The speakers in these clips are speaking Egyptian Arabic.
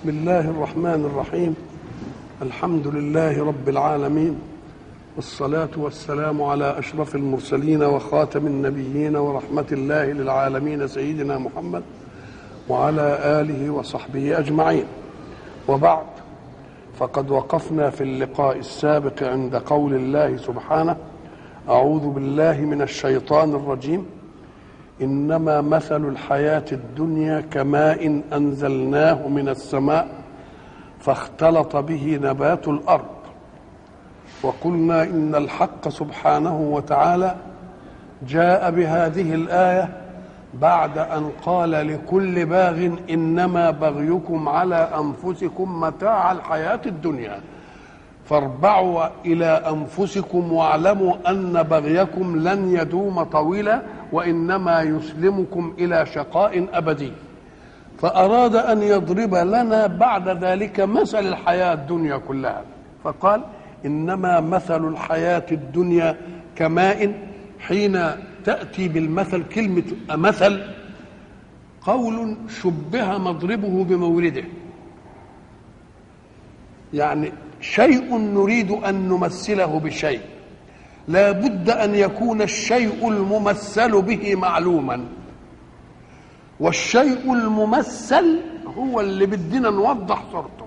بسم الله الرحمن الرحيم الحمد لله رب العالمين والصلاة والسلام على أشرف المرسلين وخاتم النبيين ورحمة الله للعالمين سيدنا محمد وعلى آله وصحبه أجمعين وبعد فقد وقفنا في اللقاء السابق عند قول الله سبحانه أعوذ بالله من الشيطان الرجيم انما مثل الحياه الدنيا كماء انزلناه من السماء فاختلط به نبات الارض وقلنا ان الحق سبحانه وتعالى جاء بهذه الايه بعد ان قال لكل باغ انما بغيكم على انفسكم متاع الحياه الدنيا فاربعوا الى انفسكم واعلموا ان بغيكم لن يدوم طويلا وانما يسلمكم الى شقاء ابدي فاراد ان يضرب لنا بعد ذلك مثل الحياه الدنيا كلها فقال انما مثل الحياه الدنيا كماء حين تاتي بالمثل كلمه مثل قول شبه مضربه بمورده يعني شيء نريد ان نمثله بشيء لا بد ان يكون الشيء الممثل به معلوما والشيء الممثل هو اللي بدنا نوضح صورته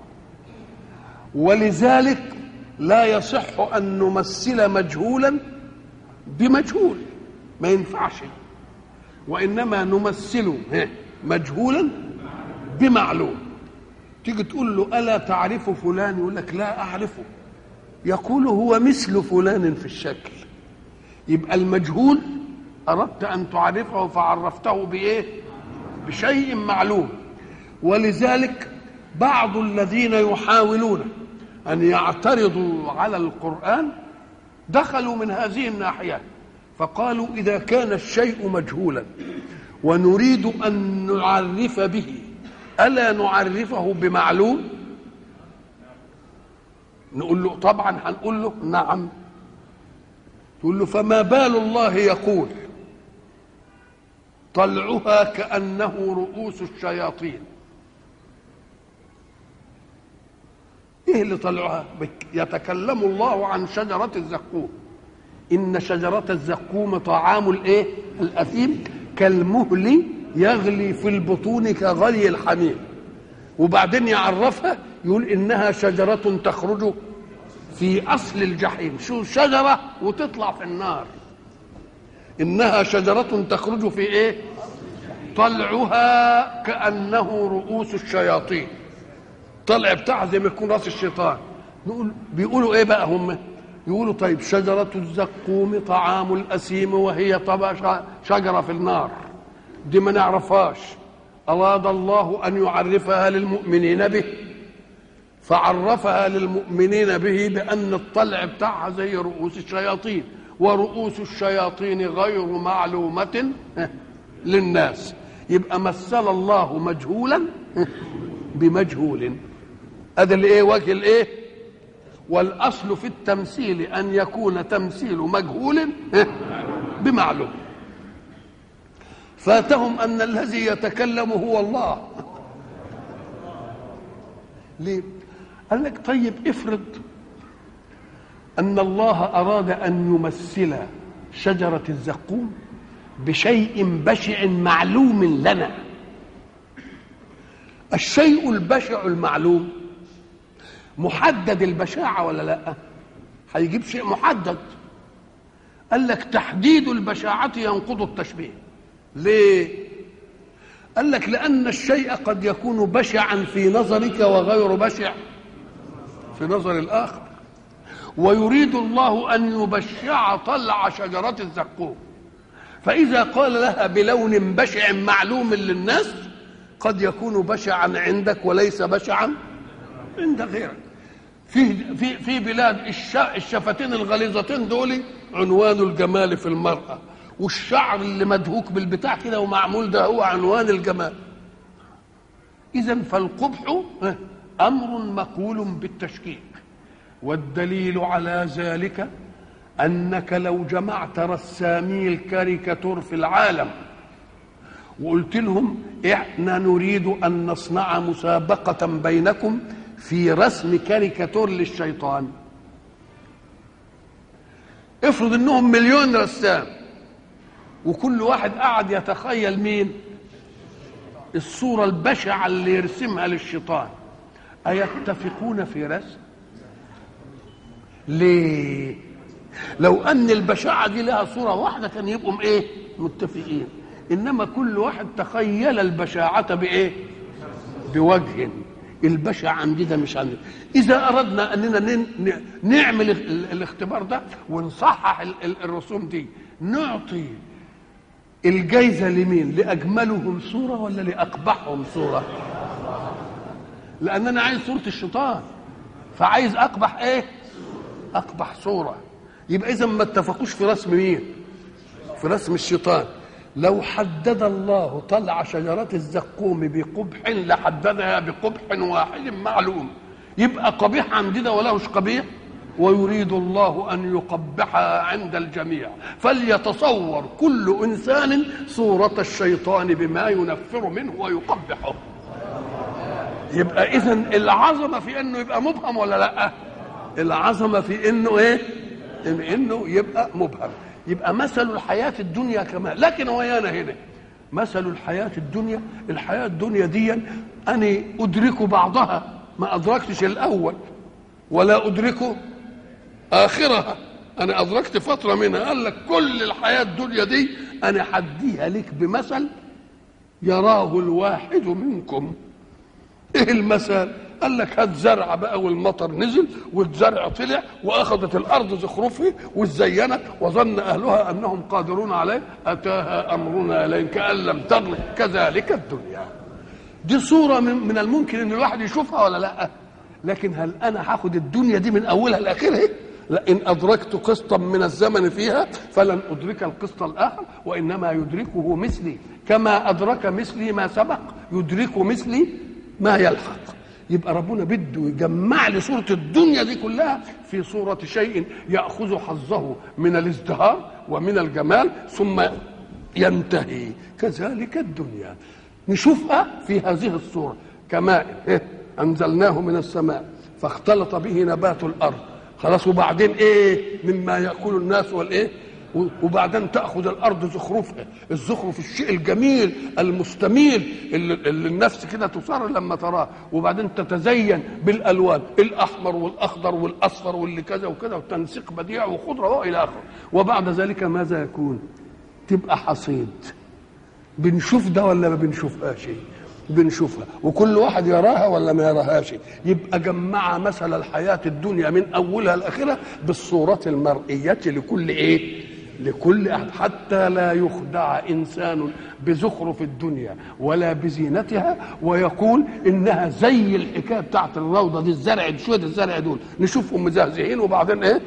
ولذلك لا يصح ان نمثل مجهولا بمجهول ما ينفعش وانما نمثل مجهولا بمعلوم تيجي تقول له الا تعرف فلان يقول لك لا اعرفه يقول هو مثل فلان في الشكل يبقى المجهول اردت ان تعرفه فعرفته بايه بشيء معلوم ولذلك بعض الذين يحاولون ان يعترضوا على القران دخلوا من هذه الناحيه فقالوا اذا كان الشيء مجهولا ونريد ان نعرف به الا نعرفه بمعلوم نقول له طبعا هنقول له نعم تقول له فما بال الله يقول طلعها كأنه رؤوس الشياطين ايه اللي طلعها يتكلم الله عن شجرة الزقوم إن شجرة الزقوم طعام الايه الأثيم كالمهل يغلي في البطون كغلي الحميم وبعدين يعرفها يقول انها شجره تخرج في اصل الجحيم شو شجره وتطلع في النار انها شجره تخرج في ايه طلعها كانه رؤوس الشياطين طلع بتاعها زي ما يكون راس الشيطان نقول بيقولوا ايه بقى هم يقولوا طيب شجرة الزقوم طعام الأسيم وهي طبعا شجرة في النار دي ما نعرفهاش أراد الله أن يعرفها للمؤمنين به فعرفها للمؤمنين به بأن الطلع بتاعها زي رؤوس الشياطين ورؤوس الشياطين غير معلومة للناس يبقى مثل الله مجهولا بمجهول هذا الايه وجه الايه والاصل في التمثيل ان يكون تمثيل مجهول بمعلوم فاتهم ان الذي يتكلم هو الله ليه قال لك طيب افرض ان الله اراد ان يمثل شجره الزقوم بشيء بشع معلوم لنا الشيء البشع المعلوم محدد البشاعه ولا لا هيجيب شيء محدد قال لك تحديد البشاعه ينقض التشبيه ليه قال لك لأن الشيء قد يكون بشعا في نظرك وغير بشع في نظر الآخر ويريد الله أن يبشع طلع شجرة الزقوم فإذا قال لها بلون بشع معلوم للناس قد يكون بشعا عندك وليس بشعا عند غيرك في في في بلاد الشفتين الغليظتين دول عنوان الجمال في المرأة والشعر اللي مدهوك بالبتاع كده ومعمول ده هو عنوان الجمال اذا فالقبح امر مقول بالتشكيك والدليل على ذلك انك لو جمعت رسامي الكاريكاتور في العالم وقلت لهم احنا نريد ان نصنع مسابقه بينكم في رسم كاريكاتور للشيطان افرض انهم مليون رسام وكل واحد قاعد يتخيل مين الصورة البشعة اللي يرسمها للشيطان أيتفقون في رسم ليه لو أن البشاعة دي لها صورة واحدة كان يبقوا إيه متفقين إنما كل واحد تخيل البشاعة بإيه بوجه البشع عندي ده مش عندي اذا اردنا اننا ن- نعمل ال- الاختبار ده ونصحح ال- ال- الرسوم دي نعطي الجايزه لمين لاجملهم صوره ولا لاقبحهم صوره لان انا عايز صوره الشيطان فعايز اقبح ايه اقبح صوره يبقى اذا ما اتفقوش في رسم مين في رسم الشيطان لو حدد الله طلع شجرة الزقوم بقبح لحددها بقبح واحد معلوم يبقى قبيح عندنا ولا مش قبيح ويريد الله أن يقبحها عند الجميع فليتصور كل إنسان صورة الشيطان بما ينفر منه ويقبحه يبقى إذا العظمة في إنه يبقى مبهم ولا لأ العظمة في إنه إيه إن إنه يبقى مبهم يبقى مثل الحياة الدنيا كما لكن ويانا هنا مثل الحياة الدنيا الحياة الدنيا دي أنا أدرك بعضها ما أدركتش الأول ولا أدرك آخرها أنا أدركت فترة منها قال لك كل الحياة الدنيا دي أنا حديها لك بمثل يراه الواحد منكم ايه المثل قال لك هات زرع بقى والمطر نزل والزرع طلع واخذت الارض زخرفه وزينت وظن اهلها انهم قادرون عليه اتاها امرنا لين كان لم تغن كذلك الدنيا دي صوره من, من الممكن ان الواحد يشوفها ولا لا لكن هل انا هاخد الدنيا دي من اولها لاخرها لئن ادركت قسطا من الزمن فيها فلن ادرك القسط الاخر وانما يدركه مثلي كما ادرك مثلي ما سبق يدرك مثلي ما يلحق يبقى ربنا بده يجمع لي صورة الدنيا دي كلها في صورة شيء يأخذ حظه من الازدهار ومن الجمال ثم ينتهي كذلك الدنيا نشوفها في هذه الصورة كماء إيه؟ أنزلناه من السماء فاختلط به نبات الأرض خلاص وبعدين إيه مما يأكل الناس والإيه وبعدين تاخذ الارض زخرفها الزخرف الشيء الجميل المستميل اللي, اللي النفس كده تصر لما تراه وبعدين تتزين بالالوان الاحمر والاخضر والاصفر واللي كذا وكذا وتنسيق بديع وخضره والى اخره وبعد ذلك ماذا يكون تبقى حصيد بنشوف ده ولا ما بنشوفهاش بنشوفها وكل واحد يراها ولا ما يراهاش يبقى جمع مثل الحياة الدنيا من أولها لآخرها بالصورة المرئية لكل إيه لكل أحد حتى لا يخدع إنسان بزخرف الدنيا ولا بزينتها ويقول إنها زي الحكاية بتاعت الروضة دي الزرع شوية الزرع دول نشوفهم مزهزهين وبعدين إيه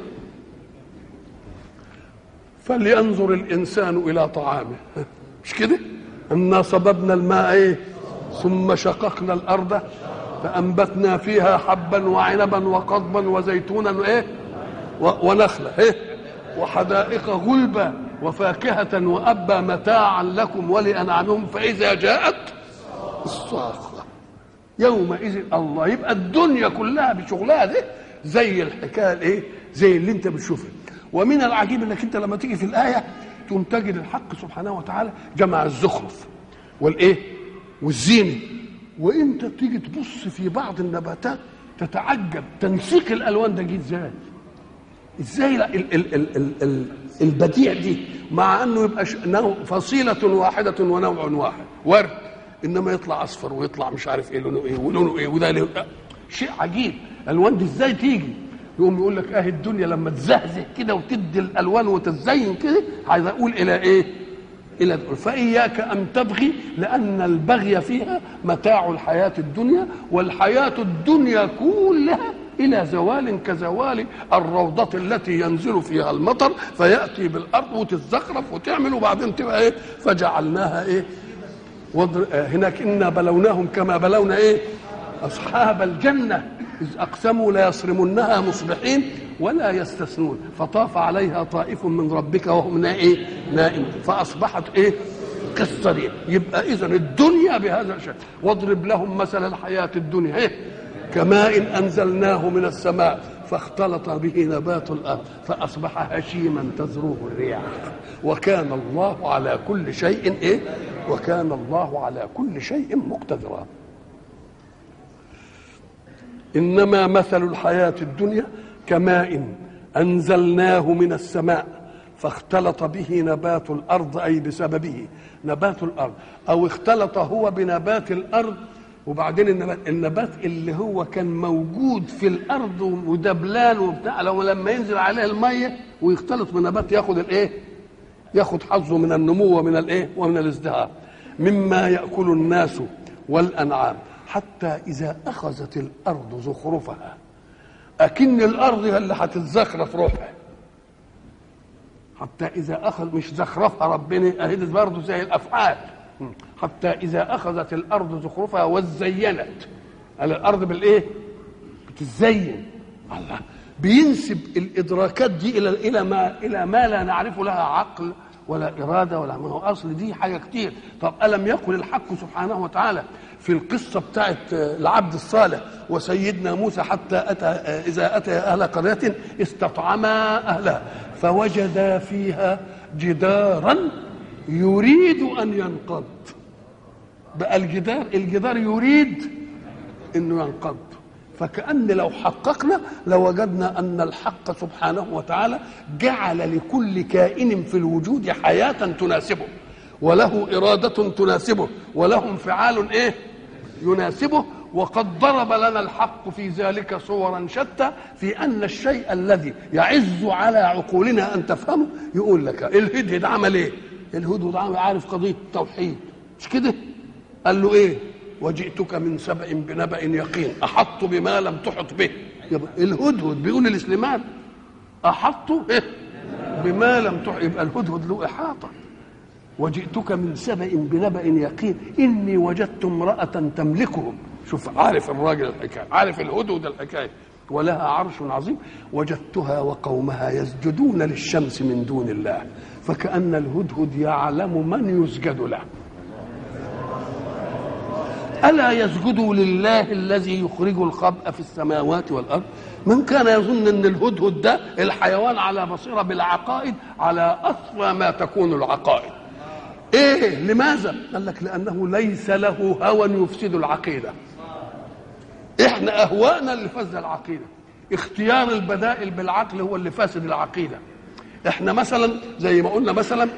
فلينظر الإنسان إلى طعامه مش كده أنا صببنا الماء إيه ثم شققنا الأرض فأنبتنا فيها حبا وعنبا وقضبا وزيتونا وإيه ونخلة إيه وحدائق غلبا وفاكهة وأبا متاعا لكم ولأنعامهم فإذا جاءت الصاخة يومئذ الله يبقى الدنيا كلها بشغلها دي زي الحكاية الإيه زي اللي أنت بتشوفها ومن العجيب انك انت لما تيجي في الايه تقوم تجد الحق سبحانه وتعالى جمع الزخرف والايه والزينه وانت تيجي تبص في بعض النباتات تتعجب تنسيق الالوان ده جه ازاي ازاي لا ال ال ال ال ال البديع دي مع انه يبقى نوع فصيله واحده ونوع واحد ورد انما يطلع اصفر ويطلع مش عارف ايه لونه ايه ولونه ايه وده شيء عجيب الالوان دي ازاي تيجي يقوم يقول لك اهي الدنيا لما تزهزه كده وتدي الالوان وتزين كده عايز اقول الى ايه؟ الى فاياك ان تبغي لان البغي فيها متاع الحياه الدنيا والحياه الدنيا كلها الى زوال كزوال الروضه التي ينزل فيها المطر فياتي بالارض وتتزخرف وتعمل وبعدين تبقى ايه؟ فجعلناها ايه؟ هناك انا بلوناهم كما بلونا ايه؟ اصحاب الجنه إذ أقسموا ليصرمنها مصبحين ولا يستثنون فطاف عليها طائف من ربك وهم إيه نائم فأصبحت إيه القصه دي يبقى اذا الدنيا بهذا الشكل واضرب لهم مثل الحياه الدنيا ايه كماء انزلناه من السماء فاختلط به نبات الارض فاصبح هشيما تذروه الرياح وكان الله على كل شيء ايه وكان الله على كل شيء مقتدرا انما مثل الحياه الدنيا كماء انزلناه من السماء فاختلط به نبات الارض اي بسببه نبات الارض او اختلط هو بنبات الارض وبعدين النبات, النبات اللي هو كان موجود في الارض ودبلان وبتاع لو لما ينزل عليه الميه ويختلط بنبات ياخد الايه؟ ياخد حظه من النمو ومن الايه؟ ومن الازدهار مما ياكل الناس والانعام حتى اذا اخذت الارض زخرفها اكن الارض هي اللي هتتزخرف روحها حتى اذا اخذ مش زخرفها ربنا اهدت برضه زي الافعال حتى اذا اخذت الارض زخرفها وزينت على الارض بالايه بتزين الله بينسب الادراكات دي الى الى ما الى ما لا نعرف لها عقل ولا اراده ولا ما هو اصل دي حاجه كتير طب الم يقل الحق سبحانه وتعالى في القصه بتاعت العبد الصالح وسيدنا موسى حتى اتى اذا اتى اهل قريه استطعما اهلها فوجدا فيها جدارا يريد ان ينقض بقى الجدار الجدار يريد انه ينقض فكأن لو حققنا لوجدنا أن الحق سبحانه وتعالى جعل لكل كائن في الوجود حياة تناسبه وله إرادة تناسبه وله انفعال إيه يناسبه وقد ضرب لنا الحق في ذلك صورا شتى في أن الشيء الذي يعز على عقولنا أن تفهمه يقول لك الهدهد عمل إيه الهدهد عمل عارف قضية التوحيد مش كده قال له إيه وجئتك من سبأ بنبأ يقين أحط بما لم تحط به يبقى الهدهد بيقول لسليمان أحط إيه؟ بما لم تحط يبقى الهدهد له إحاطة وجئتك من سبأ بنبأ يقين إني وجدت امرأة تملكهم شوف عارف الراجل الحكاية عارف الهدهد الحكاية ولها عرش عظيم وجدتها وقومها يسجدون للشمس من دون الله فكأن الهدهد يعلم من يسجد له ألا يسجدوا لله الذي يخرج الخبأ في السماوات والأرض من كان يظن أن الهدهد ده الحيوان على بصيرة بالعقائد على أصفى ما تكون العقائد إيه لماذا قال لك لأنه ليس له هوى يفسد العقيدة إحنا أهواءنا اللي فسد العقيدة اختيار البدائل بالعقل هو اللي فاسد العقيدة احنا مثلا زي ما قلنا مثلا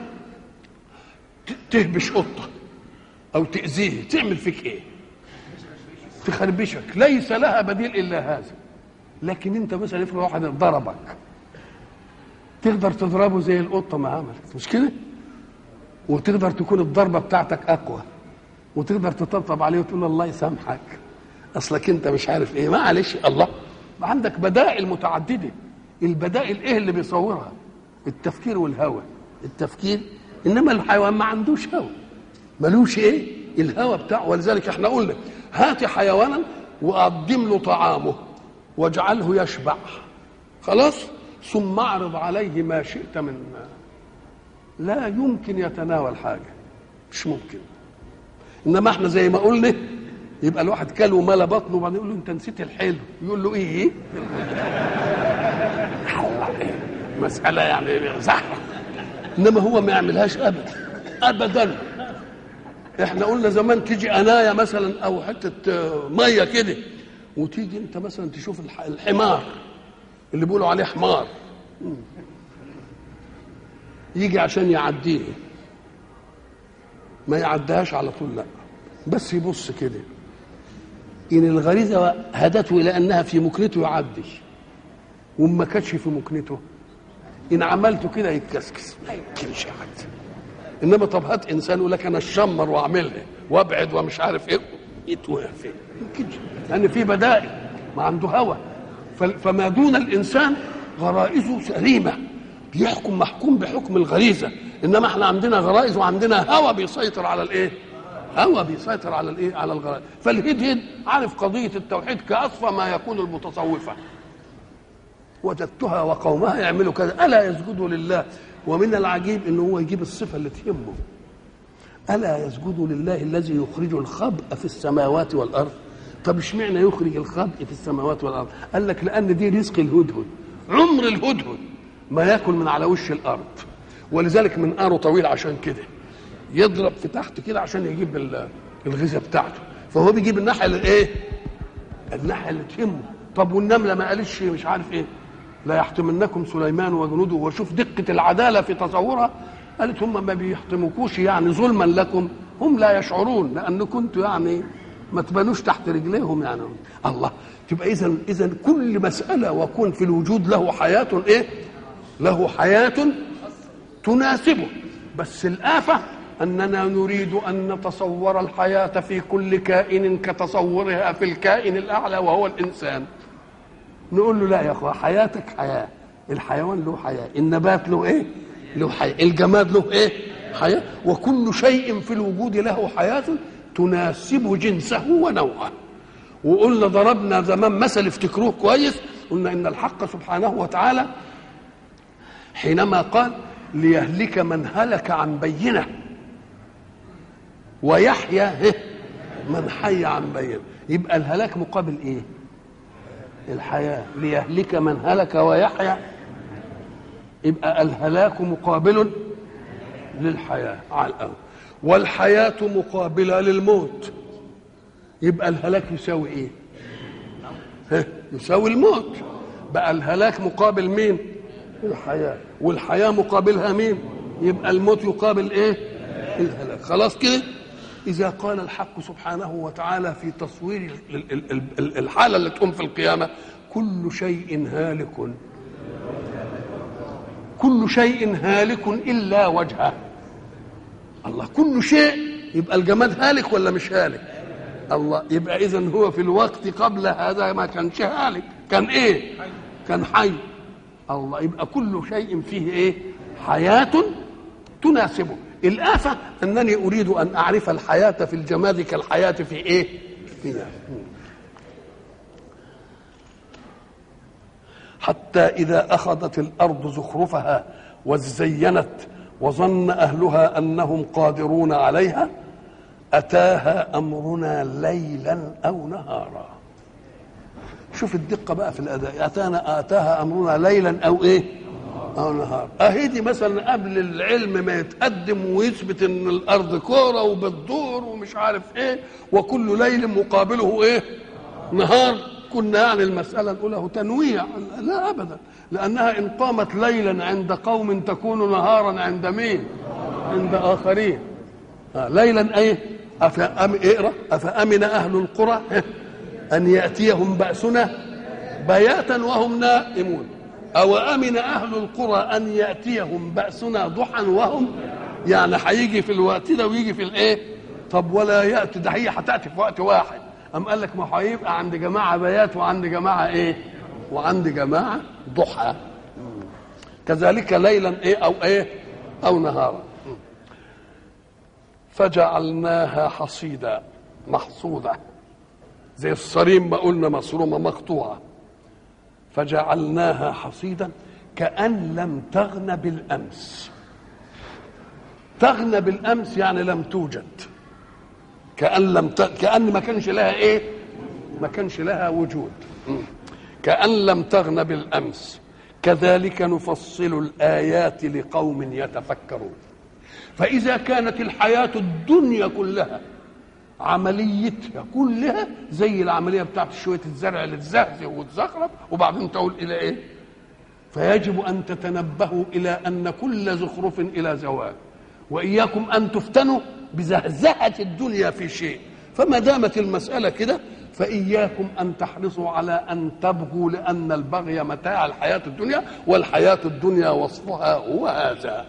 تهبش قطه او تاذيه تعمل فيك ايه تخربشك ليس لها بديل الا هذا لكن انت مثلا افرض واحد ضربك تقدر تضربه زي القطه ما عملت مش كده وتقدر تكون الضربه بتاعتك اقوى وتقدر تطبطب عليه وتقول الله يسامحك اصلك انت مش عارف ايه معلش الله عندك بدائل متعدده البدائل ايه اللي بيصورها التفكير والهوى التفكير انما الحيوان ما عندوش هوى ملوش ايه الهوى بتاعه ولذلك احنا قلنا هات حيوانا وقدم له طعامه واجعله يشبع خلاص ثم اعرض عليه ما شئت من لا يمكن يتناول حاجه مش ممكن انما احنا زي ما قلنا يبقى الواحد كل وملا بطنه وبعدين يقول له انت نسيت الحلو يقول له ايه مساله يعني زحمه انما هو ما يعملهاش ابدا ابدا احنا قلنا زمان تيجي انايه مثلا او حته ميه كده وتيجي انت مثلا تشوف الحمار اللي بيقولوا عليه حمار يجي عشان يعديه ما يعديهاش على طول لا بس يبص كده ان الغريزه هدته الى انها في مكنته يعدي وما كانتش في مكنته ان عملته كده يتكسكس ما يمكنش يعدي انما طب هات انسان يقول لك انا اشمر واعملها وابعد ومش عارف ايه يتوقع فين يمكنش لان في بدائل ما عنده هوى فما دون الانسان غرائزه سليمه بيحكم محكوم بحكم الغريزه انما احنا عندنا غرائز وعندنا هوى بيسيطر على الايه هوى بيسيطر على الايه على الغرائز فالهدهد عارف قضيه التوحيد كاصفى ما يكون المتصوفه وجدتها وقومها يعملوا كذا الا يسجدوا لله ومن العجيب ان هو يجيب الصفه اللي تهمه الا يسجدوا لله الذي يخرج الخبء في السماوات والارض طب اشمعنى يخرج الخبء في السماوات والارض قال لك لان دي رزق الهدهد عمر الهدهد ما ياكل من على وش الارض ولذلك منقاره طويل عشان كده يضرب في تحت كده عشان يجيب ال- الغذاء بتاعته فهو بيجيب الناحيه اللي ايه الناحيه اللي تهمه طب والنمله ما قالتش مش عارف ايه لا يحتمنكم سليمان وجنوده وشوف دقه العداله في تصورها قالت هم ما بيحتمكوش يعني ظلما لكم هم لا يشعرون لان كنتوا يعني ما تبانوش تحت رجليهم يعني الله تبقى اذا اذا كل مساله وكون في الوجود له حياه ايه له حياه تناسبه بس الآفة أننا نريد أن نتصور الحياة في كل كائن كتصورها في الكائن الأعلى وهو الإنسان نقول له لا يا أخوة حياتك حياة الحيوان له حياة النبات له إيه له حياة الجماد له إيه حياة وكل شيء في الوجود له حياة تناسب جنسه ونوعه وقلنا ضربنا زمان مثل افتكروه كويس قلنا ان الحق سبحانه وتعالى حينما قال ليهلك من هلك عن بينه ويحيى هه، من حي عن بينه يبقى الهلاك مقابل ايه الحياه ليهلك من هلك ويحيى يبقى الهلاك مقابل للحياه على الأول والحياه مقابله للموت يبقى الهلاك يساوي ايه ها، يساوي الموت بقى الهلاك مقابل مين الحياة والحياة مقابلها مين يبقى الموت يقابل ايه الهلاك خلاص كده إذا قال الحق سبحانه وتعالى في تصوير ال- ال- ال- ال- الحالة اللي تقوم في القيامة كل شيء هالك كل شيء هالك إلا وجهه الله كل شيء يبقى الجماد هالك ولا مش هالك الله يبقى اذا هو في الوقت قبل هذا ما كانش هالك كان ايه كان حي الله يبقى كل شيء فيه ايه حياة تناسبه الآفة أنني أريد أن أعرف الحياة في الجماد كالحياة في إيه فيها حتى إذا أخذت الأرض زخرفها وزينت وظن أهلها أنهم قادرون عليها أتاها أمرنا ليلا أو نهارا شوف الدقة بقى في الأداء أتانا آتاها أمرنا ليلا أو إيه أو نهار أهي دي مثلا قبل العلم ما يتقدم ويثبت إن الأرض كورة وبتدور ومش عارف إيه وكل ليل مقابله إيه نهار كنا يعني المسألة نقول له تنويع لا أبدا لأنها إن قامت ليلا عند قوم تكون نهارا عند مين عند آخرين آه ليلا ايه أفأم اقرا افامن اهل القرى ان ياتيهم باسنا بياتا وهم نائمون او امن اهل القرى ان ياتيهم باسنا ضحى وهم يعني هيجي في الوقت ده ويجي في الايه طب ولا ياتي ده هي هتاتي في وقت واحد ام قال لك ما هيبقى عند جماعه بيات وعند جماعه ايه وعند جماعه ضحى كذلك ليلا ايه او ايه او نهارا فجعلناها حصيدا محصودة زي الصريم ما قلنا مصرومة مقطوعة فجعلناها حصيدا كأن لم تغن بالأمس تغنى بالأمس يعني لم توجد كأن لم ت... كأن ما كانش لها إيه ما كانش لها وجود م. كأن لم تغن بالأمس كذلك نفصل الآيات لقوم يتفكرون فإذا كانت الحياة الدنيا كلها عمليتها كلها زي العملية بتاعت شوية الزرع اللي تزهزه وتزخرف وبعدين تقول إلى إيه؟ فيجب أن تتنبهوا إلى أن كل زخرف إلى زوال وإياكم أن تفتنوا بزهزهة الدنيا في شيء فما دامت المسألة كده فإياكم أن تحرصوا على أن تبغوا لأن البغي متاع الحياة الدنيا والحياة الدنيا وصفها هو هذا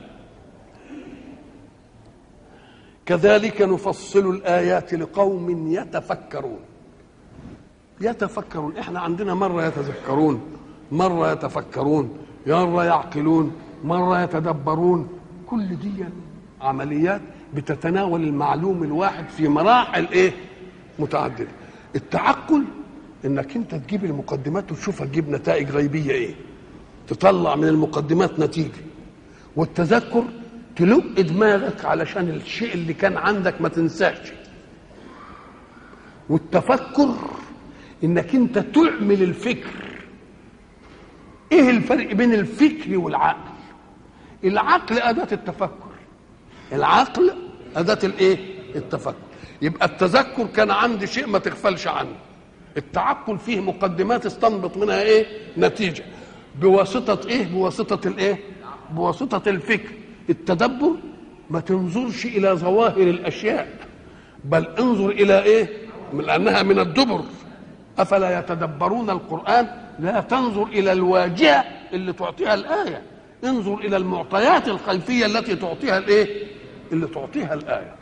كذلك نفصل الآيات لقوم يتفكرون يتفكرون احنا عندنا مرة يتذكرون مرة يتفكرون مرة يعقلون مرة يتدبرون كل دي عمليات بتتناول المعلوم الواحد في مراحل ايه متعددة التعقل انك انت تجيب المقدمات وتشوفها تجيب نتائج غيبية ايه تطلع من المقدمات نتيجة والتذكر تلق دماغك علشان الشيء اللي كان عندك ما تنساش والتفكر انك انت تعمل الفكر ايه الفرق بين الفكر والعقل العقل اداه التفكر العقل اداه الايه التفكر يبقى التذكر كان عندي شيء ما تغفلش عنه التعقل فيه مقدمات استنبط منها ايه نتيجه بواسطه ايه بواسطه الايه بواسطه الفكر التدبر ما تنظرش الى ظواهر الاشياء بل انظر الى ايه لانها من الدبر افلا يتدبرون القران لا تنظر الى الواجهه اللي تعطيها الايه انظر الى المعطيات الخلفيه التي تعطيها الايه اللي تعطيها الايه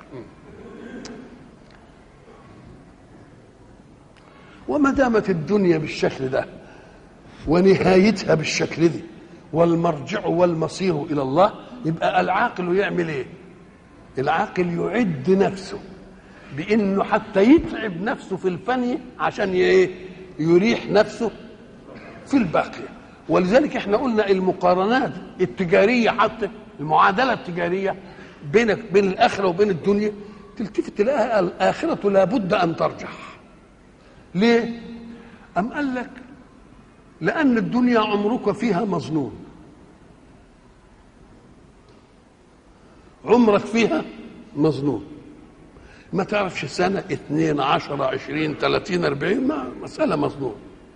وما دامت الدنيا بالشكل ده ونهايتها بالشكل دي والمرجع والمصير الى الله يبقى العاقل يعمل ايه العاقل يعد نفسه بانه حتى يتعب نفسه في الفني عشان ايه يريح نفسه في الباقيه ولذلك احنا قلنا المقارنات التجاريه حتى المعادله التجاريه بينك بين الاخره وبين الدنيا تلتفت تلاقيها الاخره لابد ان ترجح ليه ام قال لك لان الدنيا عمرك فيها مظنون عمرك فيها مظنون ما تعرفش سنة اثنين عشرة عشرين ثلاثين أربعين ما مسألة مظنون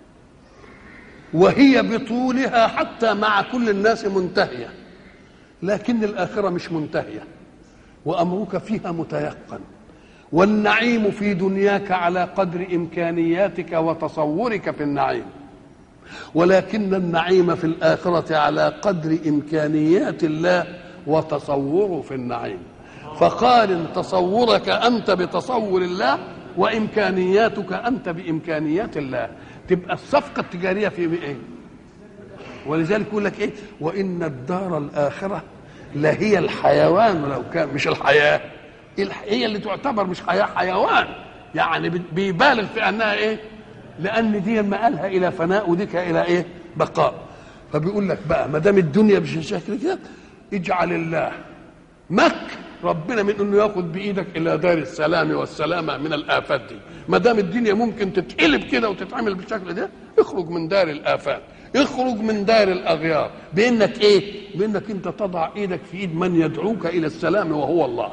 وهي بطولها حتى مع كل الناس منتهية لكن الآخرة مش منتهية وأمرك فيها متيقن والنعيم في دنياك على قدر إمكانياتك وتصورك في النعيم ولكن النعيم في الآخرة على قدر إمكانيات الله وتصوره في النعيم فقارن تصورك أنت بتصور الله وإمكانياتك أنت بإمكانيات الله تبقى الصفقة التجارية في إيه ولذلك يقول لك إيه وإن الدار الآخرة لهي الحيوان لو كان مش الحياة هي اللي تعتبر مش حياة حيوان يعني بيبالغ في أنها إيه لأن دي مآلها إلى فناء وديك إلى إيه بقاء فبيقول لك بقى ما دام الدنيا بشكل كده اجعل الله مك ربنا من انه ياخد بايدك الى دار السلام والسلامه من الافات دي ما دام الدنيا ممكن تتقلب كده وتتعمل بالشكل ده اخرج من دار الافات اخرج من دار الاغيار بانك ايه بانك انت تضع ايدك في ايد من يدعوك الى السلام وهو الله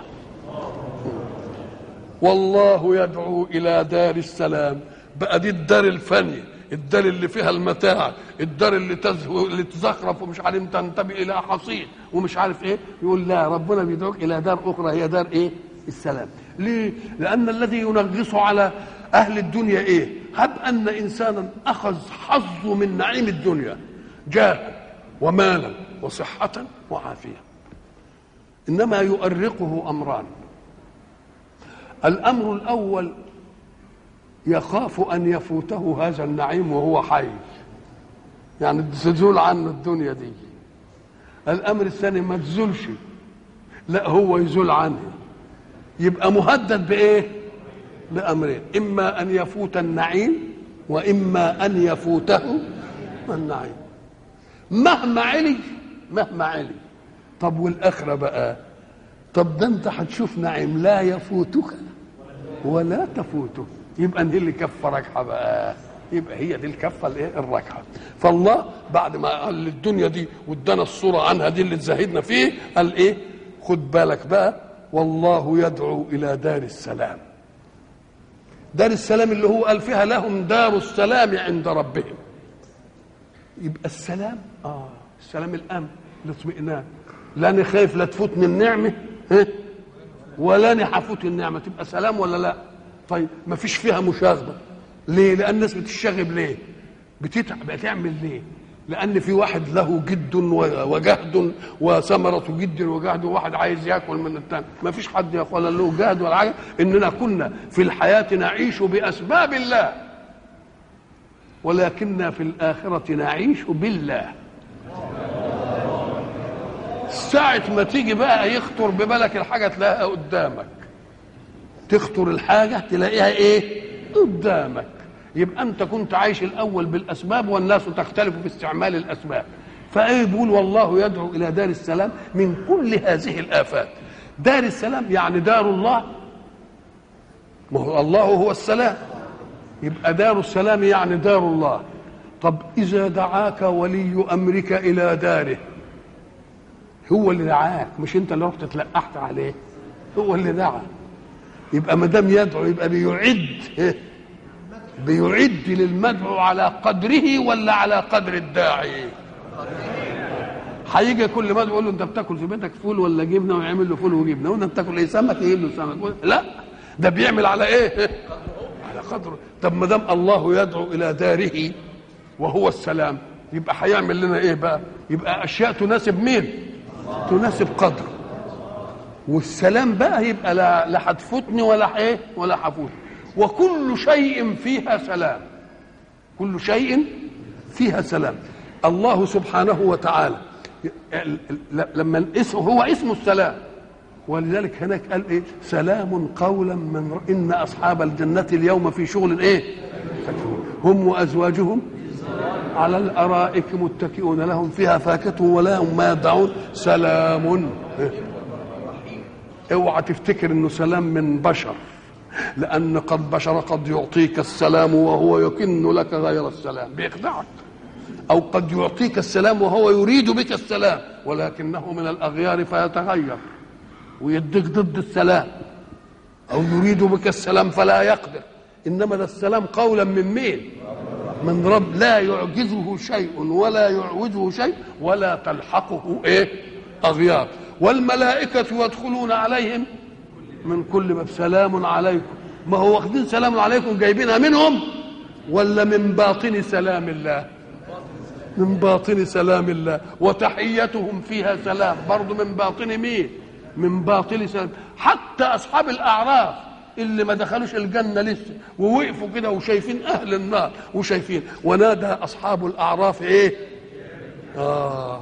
والله يدعو الى دار السلام بقى دي الدار الفانيه الدار اللي فيها المتاع الدار اللي تزهو اللي تزخرف ومش عارف تنتمي الى حصين ومش عارف ايه يقول لا ربنا بيدعوك الى دار اخرى هي دار ايه السلام ليه لان الذي ينغص على اهل الدنيا ايه هب ان انسانا اخذ حظه من نعيم الدنيا جاه ومالا وصحه وعافيه انما يؤرقه امران الامر الاول يخاف ان يفوته هذا النعيم وهو حي يعني تزول عنه الدنيا دي الامر الثاني ما تزولش لا هو يزول عنه يبقى مهدد بايه لامرين اما ان يفوت النعيم واما ان يفوته النعيم مهما علي مهما علي طب والاخره بقى طب ده انت هتشوف نعيم لا يفوتك ولا تفوته يبقى دي اللي كفه ركعه بقى يبقى هي دي الكفه الايه الركعه فالله بعد ما قال الدنيا دي وادانا الصوره عنها دي اللي تزهدنا فيه قال ايه خد بالك بقى والله يدعو الى دار السلام دار السلام اللي هو قال فيها لهم دار السلام عند ربهم يبقى السلام اه السلام الامن الاطمئنان لا انا خايف لا تفوتني النعمه ها ولا انا هفوت النعمه تبقى سلام ولا لا طيب ما فيش فيها مشاغبه ليه لان الناس بتشتغب ليه بتتعب بتعمل ليه لان في واحد له جد وجهد وثمره جد وجهد وواحد عايز ياكل من الثاني ما فيش حد يا اخوانا له جهد ولا حاجه اننا كنا في الحياه نعيش باسباب الله ولكننا في الاخره نعيش بالله ساعة ما تيجي بقى يخطر ببالك الحاجة تلاقيها قدامك تخطر الحاجة تلاقيها ايه قدامك يبقى انت كنت عايش الاول بالاسباب والناس تختلف في استعمال الاسباب فايه بيقول والله يدعو الى دار السلام من كل هذه الافات دار السلام يعني دار الله ما هو الله هو السلام يبقى دار السلام يعني دار الله طب اذا دعاك ولي امرك الى داره هو اللي دعاك مش انت اللي رحت تلقحت عليه هو اللي دعا يبقى ما دام يدعو يبقى بيعد بيعد للمدعو على قدره ولا على قدر الداعي هيجي كل ما يقول له انت بتاكل في بيتك فول ولا جبنه ويعمل له فول وجبنه وانت بتاكل ايه سمك يجيب له سمك لا ده بيعمل على ايه على قدره طب ما دام الله يدعو الى داره وهو السلام يبقى هيعمل لنا ايه بقى يبقى اشياء تناسب مين تناسب قدره والسلام بقى يبقى لا لا هتفوتني ولا ايه ولا هفوت وكل شيء فيها سلام كل شيء فيها سلام الله سبحانه وتعالى لما الاسم هو اسم السلام ولذلك هناك قال ايه سلام قولا من ان اصحاب الجنه اليوم في شغل ايه هم وازواجهم على الارائك متكئون لهم فيها فاكهه ولا هم ما يدعون سلام اوعى تفتكر انه سلام من بشر لان قد بشر قد يعطيك السلام وهو يكن لك غير السلام بيخدعك او قد يعطيك السلام وهو يريد بك السلام ولكنه من الاغيار فيتغير ويديك ضد السلام او يريد بك السلام فلا يقدر انما ده السلام قولا من مين من رب لا يعجزه شيء ولا يعوزه شيء ولا تلحقه ايه اغيار والملائكه يدخلون عليهم من كل باب سلام عليكم ما هو واخدين سلام عليكم جايبينها منهم ولا من باطن سلام الله من باطن سلام الله وتحيتهم فيها سلام برضو من باطن مين من باطن سلام حتى اصحاب الاعراف اللي ما دخلوش الجنه لسه ووقفوا كده وشايفين اهل النار وشايفين ونادى اصحاب الاعراف ايه اه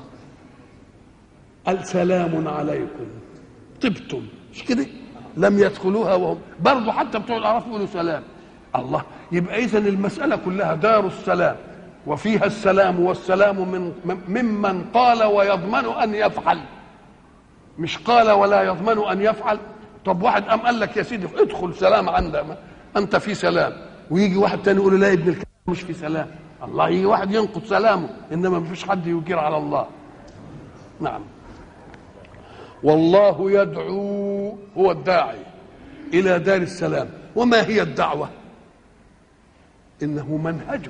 السلام عليكم طبتم مش كده لم يدخلوها وهم برضه حتى بتوع الاعراف يقولوا سلام الله يبقى اذا المساله كلها دار السلام وفيها السلام والسلام من ممن قال ويضمن ان يفعل مش قال ولا يضمن ان يفعل طب واحد قام قال لك يا سيدي ادخل سلام عندك انت في سلام ويجي واحد تاني يقول لا ابن الكلام مش في سلام الله يجي واحد ينقض سلامه انما ما فيش حد يجير على الله نعم والله يدعو هو الداعي الى دار السلام وما هي الدعوه انه منهجه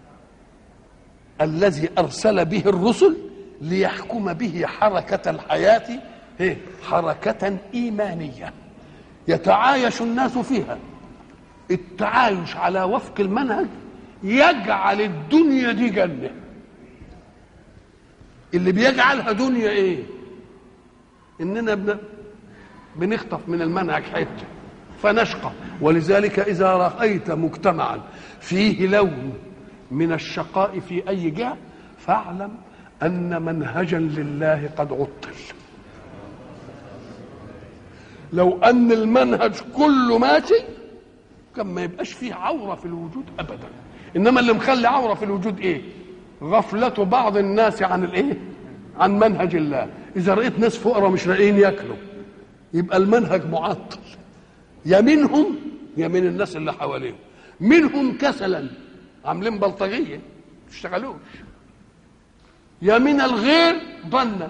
الذي ارسل به الرسل ليحكم به حركه الحياه حركه ايمانيه يتعايش الناس فيها التعايش على وفق المنهج يجعل الدنيا دي جنه اللي بيجعلها دنيا ايه اننا بن... بنخطف من المنهج حته فنشقى ولذلك اذا رايت مجتمعا فيه لون من الشقاء في اي جهه فاعلم ان منهجا لله قد عطل لو ان المنهج كله ماشي كان ما يبقاش فيه عوره في الوجود ابدا انما اللي مخلي عوره في الوجود ايه غفله بعض الناس عن الايه عن منهج الله اذا رايت ناس فقراء مش لاقيين ياكلوا يبقى المنهج معطل يا منهم يا من الناس اللي حواليهم منهم كسلا عاملين بلطجيه ما اشتغلوش يا من الغير ظنا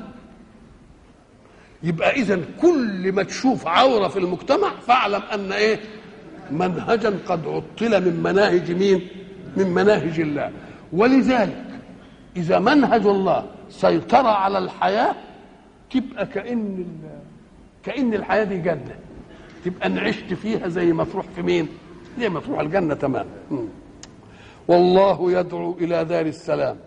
يبقى اذا كل ما تشوف عوره في المجتمع فاعلم ان ايه منهجا قد عطل من مناهج مين من مناهج الله ولذلك اذا منهج الله سيطر على الحياه تبقى كان كان الحياه دي جنه تبقى ان عشت فيها زي ما تروح في مين زي ما تروح الجنه تمام والله يدعو الى دار السلام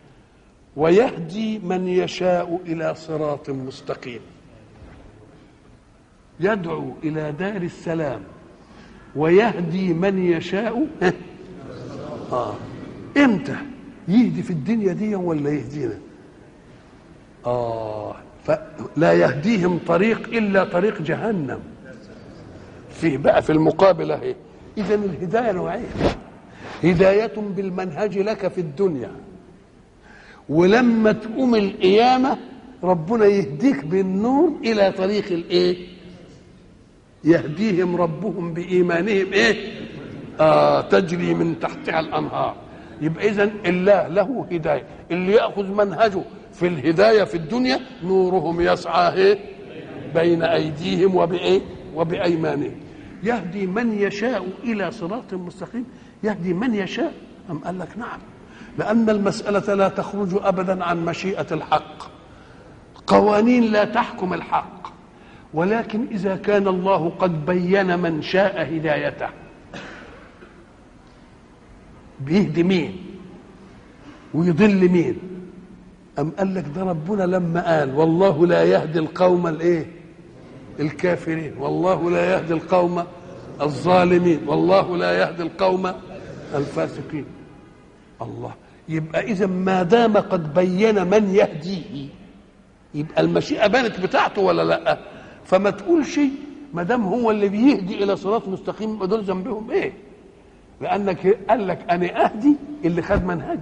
ويهدي من يشاء الى صراط مستقيم يدعو الى دار السلام ويهدي من يشاء آه. امتى يهدي في الدنيا دي ولا يهدينا اه فلا يهديهم طريق الا طريق جهنم فيه بقى في المقابل اهي اذا الهدايه نوعين هدايه بالمنهج لك في الدنيا ولما تقوم القيامة ربنا يهديك بالنور إلى طريق الإيه يهديهم ربهم بإيمانهم إيه آه تجري من تحتها الأنهار يبقى إذا الله له هداية اللي يأخذ منهجه في الهداية في الدنيا نورهم يسعى إيه بين أيديهم وبإيه وبأيمانهم يهدي من يشاء إلى صراط مستقيم يهدي من يشاء أم قال لك نعم لأن المسألة لا تخرج أبدا عن مشيئة الحق قوانين لا تحكم الحق ولكن إذا كان الله قد بين من شاء هدايته بيهدي مين ويضل مين أم قال لك ده ربنا لما قال والله لا يهدي القوم الايه الكافرين والله لا يهدي القوم الظالمين والله لا يهدي القوم الفاسقين الله يبقى اذا ما دام قد بين من يهديه يبقى المشيئه بانت بتاعته ولا لا فما تقولش ما دام هو اللي بيهدي الى صراط مستقيم يبقى دول ذنبهم ايه لانك قال لك انا اهدي اللي خد منهجي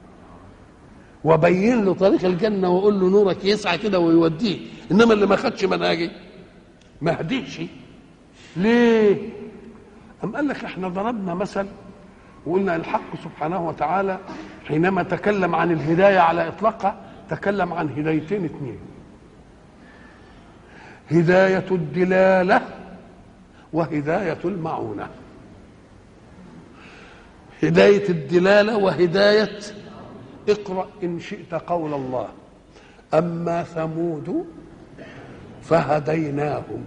وبين له طريق الجنه واقول له نورك يسعى كده ويوديه انما اللي ما خدش منهجي ما هديش ليه أم قال لك احنا ضربنا مثل وقلنا الحق سبحانه وتعالى حينما تكلم عن الهداية على إطلاقها تكلم عن هدايتين اثنين هداية الدلالة وهداية المعونة هداية الدلالة وهداية اقرأ إن شئت قول الله أما ثمود فهديناهم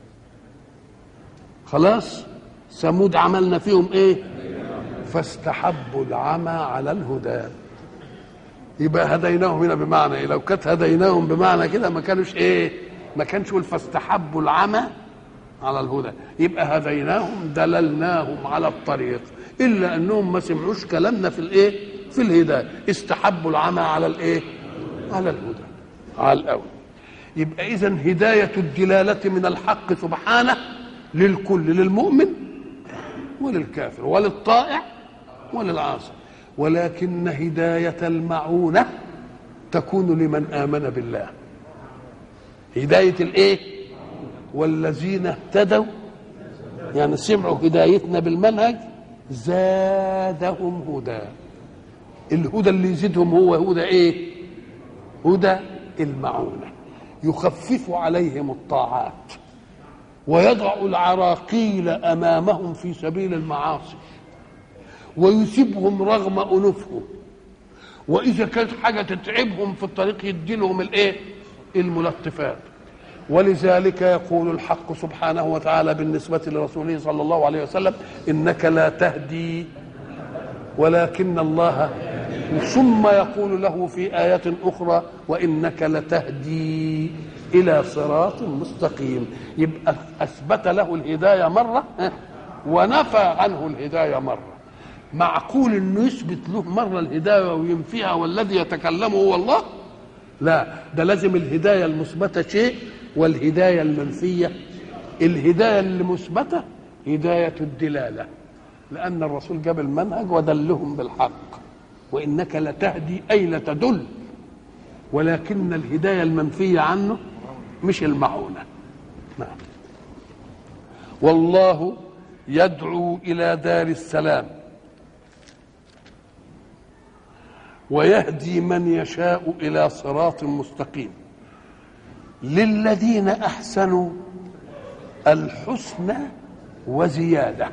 خلاص ثمود عملنا فيهم ايه فاستحبوا العمى على الهدى يبقى هديناهم هنا بمعنى ايه لو كانت هديناهم بمعنى كده ما كانوش ايه ما كانش يقول فاستحبوا العمى على الهدى يبقى هديناهم دللناهم على الطريق الا انهم ما سمعوش كلامنا في الايه في الهدايه استحبوا العمى على الايه على الهدى على الاول يبقى اذا هدايه الدلاله من الحق سبحانه للكل للمؤمن وللكافر وللطائع وللعاصي ولكن هدايه المعونه تكون لمن امن بالله هدايه الايه والذين اهتدوا يعني سمعوا هدايتنا بالمنهج زادهم هدى الهدى اللي يزيدهم هو هدى ايه هدى المعونه يخفف عليهم الطاعات ويضع العراقيل امامهم في سبيل المعاصي ويسيبهم رغم انوفهم واذا كانت حاجه تتعبهم في الطريق يدي لهم الايه الملطفات ولذلك يقول الحق سبحانه وتعالى بالنسبه لرسوله صلى الله عليه وسلم انك لا تهدي ولكن الله ثم يقول له في آية أخرى وإنك لتهدي إلى صراط مستقيم يبقى أثبت له الهداية مرة ونفى عنه الهداية مرة معقول انه يثبت له مره الهدايه وينفيها والذي يتكلم هو الله لا ده لازم الهدايه المثبته شيء والهدايه المنفيه الهدايه المثبته هدايه الدلاله لان الرسول جاب المنهج ودلهم بالحق وانك لتهدي اي لتدل ولكن الهدايه المنفيه عنه مش المعونه نعم والله يدعو الى دار السلام ويهدي من يشاء الى صراط مستقيم للذين احسنوا الحسنى وزياده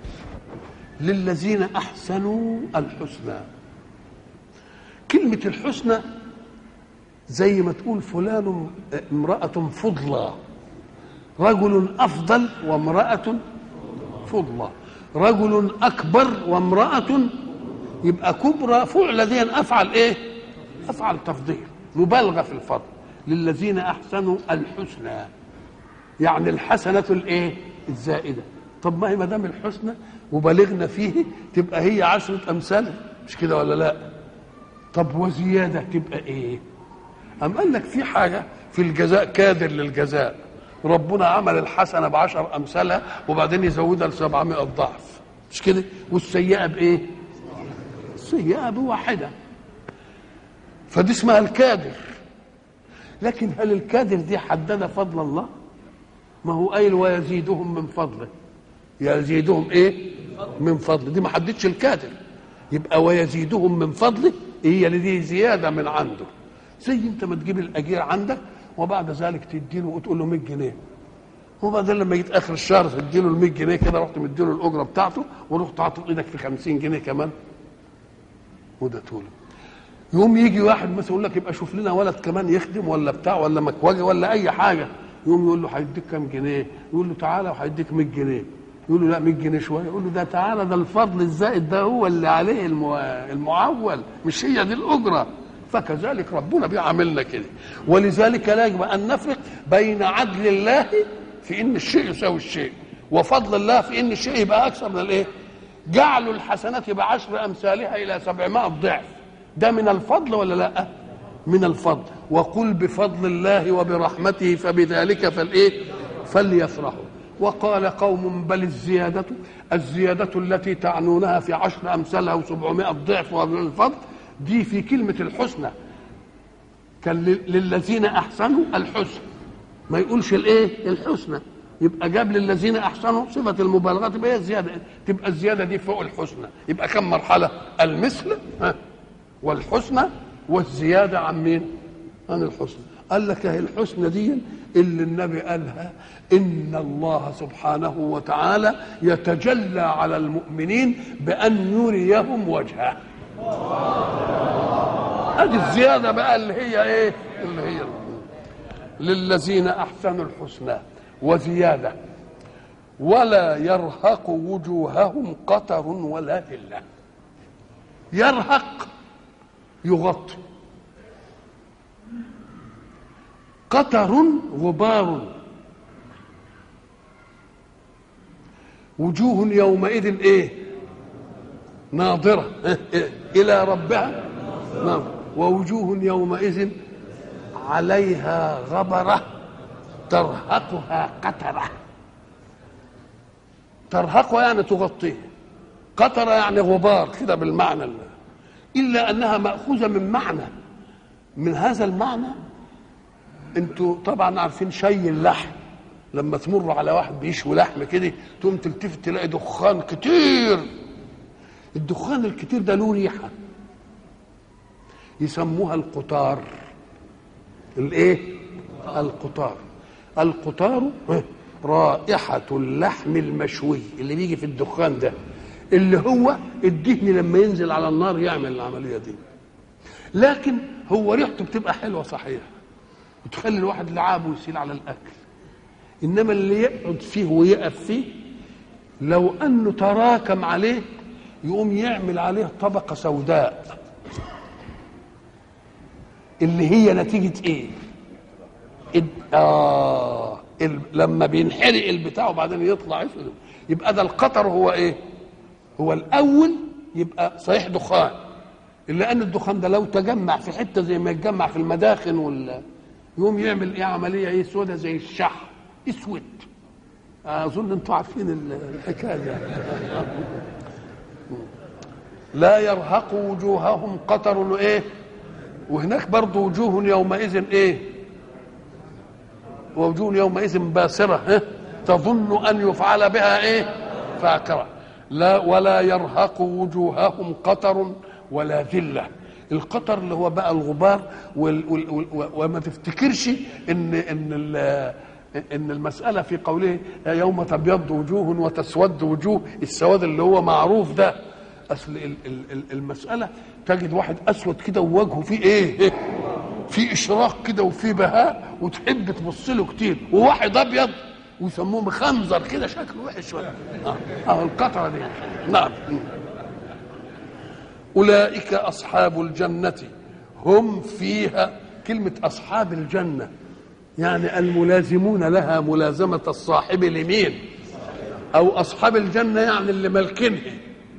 للذين احسنوا الحسنى كلمه الحسنى زي ما تقول فلان امراه فضلى رجل افضل وامراه فضلى رجل اكبر وامراه يبقى كبرى فعل دي افعل ايه افعل تفضيل مبالغه في الفضل للذين احسنوا الحسنى يعني الحسنه الايه الزائده طب ما هي ما دام الحسنى وبلغنا فيه تبقى هي عشرة أمثال مش كده ولا لا طب وزيادة تبقى إيه أم قال لك في حاجة في الجزاء كادر للجزاء ربنا عمل الحسنة بعشر أمثالها وبعدين يزودها لسبعمائة ضعف مش كده والسيئة بإيه السيئة بواحدة فدي اسمها الكادر لكن هل الكادر دي حدد فضل الله ما هو قايل ويزيدهم من فضله يزيدهم ايه من فضله دي ما حددش الكادر يبقى ويزيدهم من فضله هي اللي دي زياده من عنده زي انت ما تجيب الاجير عندك وبعد ذلك تديله وتقول له 100 جنيه وبعدين لما جيت اخر الشهر تديله ال 100 جنيه كده رحت مديله الاجره بتاعته ورحت حاطط ايدك في 50 جنيه كمان وده طوله يوم يجي واحد مثلا يقول لك يبقى شوف لنا ولد كمان يخدم ولا بتاع ولا مكوجه ولا اي حاجه يقوم يقول له هيديك كام جنيه يقول له تعالى وهيديك 100 جنيه يقول له لا 100 جنيه شويه يقول له ده تعالى ده الفضل الزائد ده هو اللي عليه المو... المعول مش هي دي الاجره فكذلك ربنا بيعاملنا كده ولذلك لا يجب ان نفرق بين عدل الله في ان الشيء يساوي الشيء وفضل الله في ان الشيء يبقى اكثر من الايه جعل الحسنات بعشر امثالها الى سبعمائة ضعف ده من الفضل ولا لا من الفضل وقل بفضل الله وبرحمته فبذلك فالايه فليفرحوا وقال قوم بل الزيادة الزيادة التي تعنونها في عشر أمثالها وسبعمائة ضعف ومن الفضل دي في كلمة الحسنى كان للذين أحسنوا الحسن ما يقولش الإيه الحسنى يبقى جاب للذين أحسنوا صفة المبالغة تبقى هي الزيادة تبقى الزيادة دي فوق الحسنى يبقى كم مرحلة المثل ها والحسنى والزيادة عن مين عن الحسنى قال لك اهي الحسنى دي اللي النبي قالها ان الله سبحانه وتعالى يتجلى على المؤمنين بان يريهم وجهه ادي الزياده بقى اللي هي ايه اللي هي للذين احسنوا الحسنى وزياده ولا يرهق وجوههم قتر ولا ذله يرهق يغطي قطر غبار وجوه يومئذ ايه ناظرة إلى ربها ناظرة ووجوه يومئذ عليها غبرة ترهقها قترة ترهقها يعني تغطيه قطرة يعني غبار كده بالمعنى اللي. إلا أنها مأخوذة من معنى من هذا المعنى انتوا طبعا عارفين شي اللحم لما تمر على واحد بيشوي لحم كده تقوم تلتفت تلاقي دخان كتير الدخان الكتير ده له ريحه يسموها القطار الايه القطار القطار رائحة اللحم المشوي اللي بيجي في الدخان ده اللي هو الدهن لما ينزل على النار يعمل العملية دي لكن هو ريحته بتبقى حلوة صحيح وتخلي الواحد لعابه يسيل على الاكل انما اللي يقعد فيه ويقف فيه لو انه تراكم عليه يقوم يعمل عليه طبقه سوداء اللي هي نتيجه ايه اه لما بينحرق البتاع وبعدين يطلع اسود يبقى ده القطر هو ايه هو الاول يبقى صحيح دخان الا ان الدخان ده لو تجمع في حته زي ما يتجمع في المداخن وال يقوم يعمل ايه عمليه ايه سودة زي الشح اسود اظن انتم عارفين الحكايه دي لا يرهق وجوههم قطر ايه وهناك برضه وجوه يومئذ ايه ووجوه يومئذ باسرة ها تظن أن يفعل بها إيه فاقرة لا ولا يرهق وجوههم قطر ولا ذلة القطر اللي هو بقى الغبار وال وال وال وما تفتكرش ان ان ان المساله في قوله يوم تبيض وجوه وتسود وجوه السواد اللي هو معروف ده اصل المساله تجد واحد اسود كده ووجهه فيه ايه في اشراق كده وفي بهاء وتحب تبص له كتير وواحد ابيض ويسموه مخنزر كده شكله وحش ولا اه, آه القطره دي نعم اولئك اصحاب الجنه هم فيها كلمه اصحاب الجنه يعني الملازمون لها ملازمه الصاحب لمين او اصحاب الجنه يعني اللي ملكنها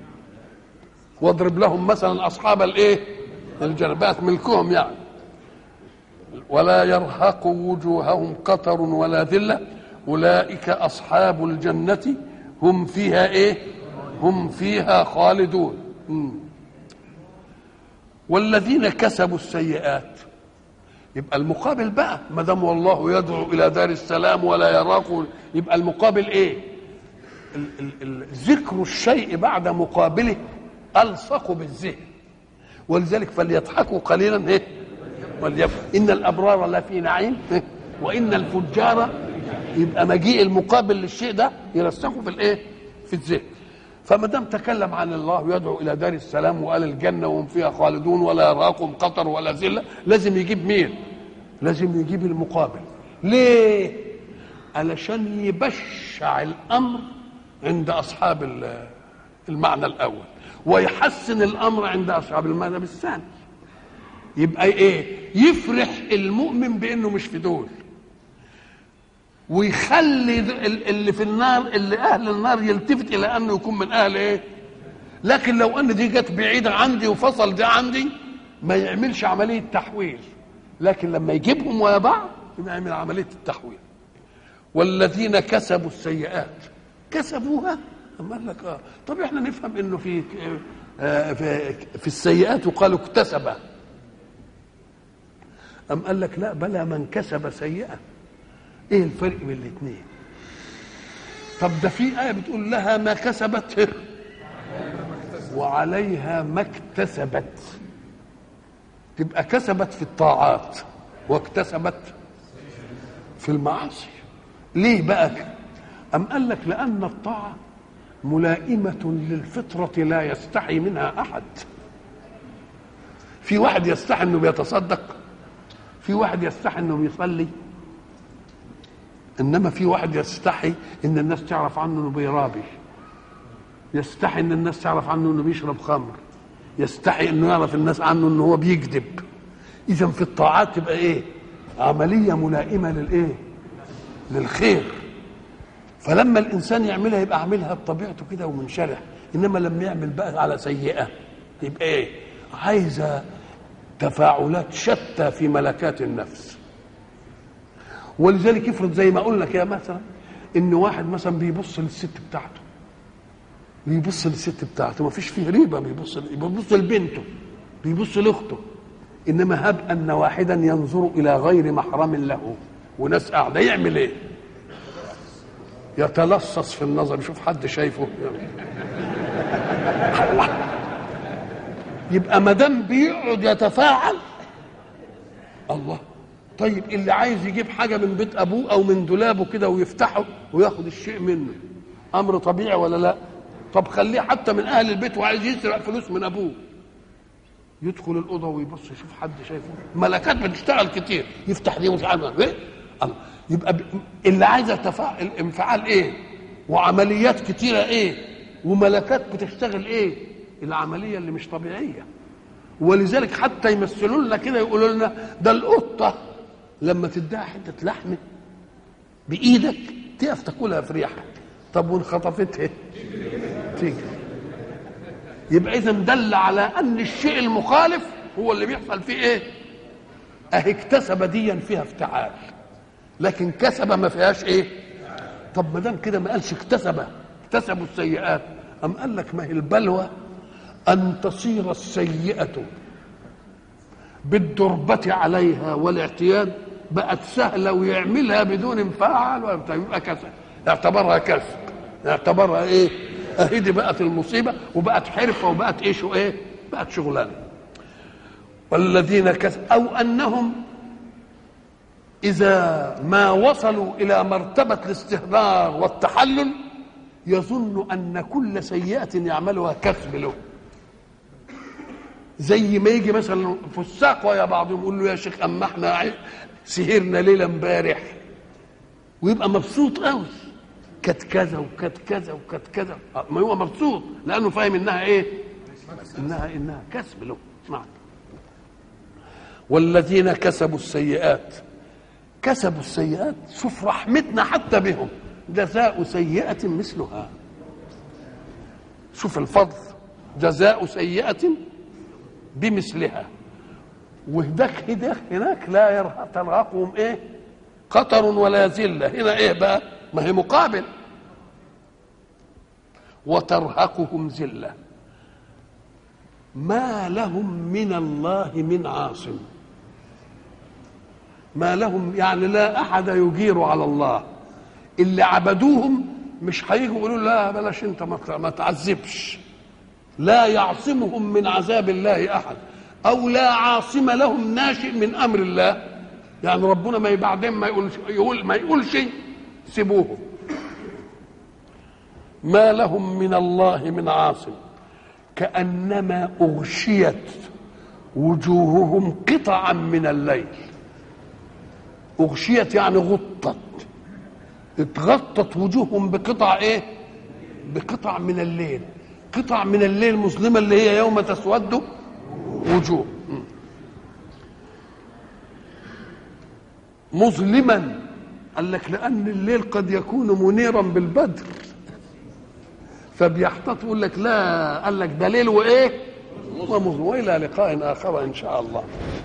واضرب لهم مثلا اصحاب الايه الجنه بقت ملكهم يعني ولا يرهق وجوههم قطر ولا ذله اولئك اصحاب الجنه هم فيها ايه هم فيها خالدون والذين كسبوا السيئات يبقى المقابل بقى ما دام والله يدعو الى دار السلام ولا يراكم يبقى المقابل ايه ال- ال- ال- ذكر الشيء بعد مقابله الصق بالذهن ولذلك فليضحكوا قليلا ايه وليبكوا ان الابرار لفي نعيم إيه؟ وان الفجار يبقى مجيء المقابل للشيء ده يرسخه في الايه في الذهن فما دام تكلم عن الله يدعو الى دار السلام وقال الجنه وهم فيها خالدون ولا يراكم قطر ولا ذله لازم يجيب مين لازم يجيب المقابل ليه علشان يبشع الامر عند اصحاب ال- المعنى الاول ويحسن الامر عند اصحاب المعنى الثاني يبقى ايه يفرح المؤمن بانه مش في دول ويخلي ال- اللي في النار اللي اهل النار يلتفت الى انه يكون من اهل ايه لكن لو ان دي جت بعيده عندي وفصل دي عندي ما يعملش عمليه تحويل لكن لما يجيبهم ويا بعض يبقى يعمل عمليه التحويل والذين كسبوا السيئات كسبوها أما قال لك اه طب احنا نفهم انه في آه في, في السيئات يقال اكتسب أم قال لك لا بلى من كسب سيئة ايه الفرق بين الاثنين طب ده في آية بتقول لها ما كسبت وعليها ما اكتسبت تبقى كسبت في الطاعات واكتسبت في المعاصي ليه بقى كده؟ أم قال لك لأن الطاعة ملائمة للفطرة لا يستحي منها أحد في واحد يستحي انه بيتصدق في واحد يستحي انه بيصلي انما في واحد يستحي ان الناس تعرف عنه انه بيرابي يستحي ان الناس تعرف عنه انه بيشرب خمر يستحي انه يعرف الناس عنه انه هو بيكذب اذا في الطاعات تبقى ايه عمليه ملائمه للايه للخير فلما الانسان يعملها يبقى عاملها بطبيعته كده ومنشرح انما لما يعمل بقى على سيئه يبقى ايه عايزه تفاعلات شتى في ملكات النفس ولذلك يفرض زي ما قلنا كده مثلا ان واحد مثلا بيبص للست بتاعته بيبص للست بتاعته ما فيش فيه ريبه بيبص بيبص لبنته بيبص لاخته انما هب ان واحدا ينظر الى غير محرم له وناس قاعده يعمل ايه؟ يتلصص في النظر يشوف حد شايفه يبقى ما دام بيقعد يتفاعل الله طيب اللي عايز يجيب حاجه من بيت ابوه او من دولابه كده ويفتحه وياخد الشيء منه امر طبيعي ولا لا طب خليه حتى من اهل البيت وعايز يسرق فلوس من ابوه يدخل الاوضه ويبص يشوف حد شايفه ملكات بتشتغل كتير يفتح دي ويتعامل ايه الله يبقى ب... اللي عايزه تفاعل انفعال ايه وعمليات كتيره ايه وملكات بتشتغل ايه العمليه اللي مش طبيعيه ولذلك حتى يمثلوا لنا كده يقولوا لنا ده القطه لما تديها حته لحمه بايدك تقف تاكلها في ريحه طب وان خطفتها تيجي يبقى اذا دل على ان الشيء المخالف هو اللي بيحصل فيه ايه اهي اكتسب ديا فيها افتعال لكن كسب ما فيهاش ايه طب ما دام كده ما قالش اكتسب اكتسبوا السيئات ام قال لك ما هي البلوى ان تصير السيئه بالدربة عليها والاعتياد بقت سهلة ويعملها بدون انفعال ولا بتاع، يبقى كسب اعتبرها كسب اعتبرها ايه اهي دي بقت المصيبة وبقت حرفة وبقت ايش وايه بقت شغلانة والذين كسب او انهم إذا ما وصلوا إلى مرتبة الاستهدار والتحلل يظن أن كل سيئة يعملها كسب له زي ما يجي مثلا فساق ويا بعضهم يقول له يا شيخ أما احنا عي- سهرنا ليلة امبارح ويبقى مبسوط قوي كانت كذا وكانت كذا وكانت كذا آه، ما هو مبسوط لأنه فاهم إنها إيه؟ إنها إنها كسب له نعم والذين كسبوا السيئات كسبوا السيئات شوف رحمتنا حتى بهم جزاء سيئة مثلها شوف الفضل جزاء سيئة بمثلها وهداك هداك هناك لا يرهق ترهقهم ايه قطر ولا ذلة هنا ايه بقى ما هي مقابل وترهقهم ذلة ما لهم من الله من عاصم ما لهم يعني لا احد يجير على الله اللي عبدوهم مش هيجوا يقولوا لا بلاش انت ما تعذبش لا يعصمهم من عذاب الله احد او لا عاصم لهم ناشئ من امر الله يعني ربنا ما بعدين ما يقولش يقول ما يقولش سيبوهم ما لهم من الله من عاصم كانما اغشيت وجوههم قطعا من الليل اغشيت يعني غطت اتغطت وجوههم بقطع ايه بقطع من الليل قطع من الليل مظلمه اللي هي يوم تسود وجوه مظلما قال لك لان الليل قد يكون منيرا بالبدر فبيحتاط يقول لك لا قال لك ده ليل وايه ومظلم والى لقاء اخر ان شاء الله